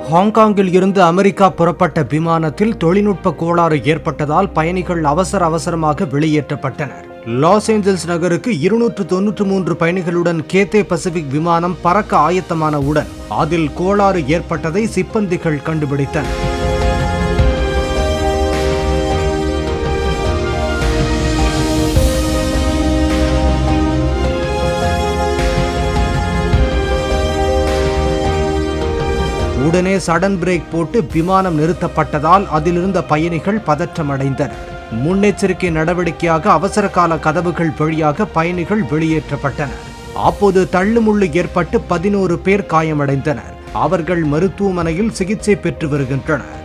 ஹாங்காங்கில் இருந்து அமெரிக்கா புறப்பட்ட விமானத்தில் தொழில்நுட்ப கோளாறு ஏற்பட்டதால் பயணிகள் அவசர அவசரமாக வெளியேற்றப்பட்டனர் லாஸ் ஏஞ்சல்ஸ் நகருக்கு இருநூற்று தொன்னூற்று மூன்று பயணிகளுடன் கேத்தே பசிபிக் விமானம் பறக்க ஆயத்தமானவுடன் அதில் கோளாறு ஏற்பட்டதை சிப்பந்திகள் கண்டுபிடித்தனர் உடனே சடன் பிரேக் போட்டு விமானம் நிறுத்தப்பட்டதால் அதிலிருந்த பயணிகள் பதற்றமடைந்தனர் முன்னெச்சரிக்கை நடவடிக்கையாக அவசர கால கதவுகள் வழியாக பயணிகள் வெளியேற்றப்பட்டனர் அப்போது தள்ளுமுள்ளு ஏற்பட்டு பதினோரு பேர் காயமடைந்தனர் அவர்கள் மருத்துவமனையில் சிகிச்சை பெற்று வருகின்றனர்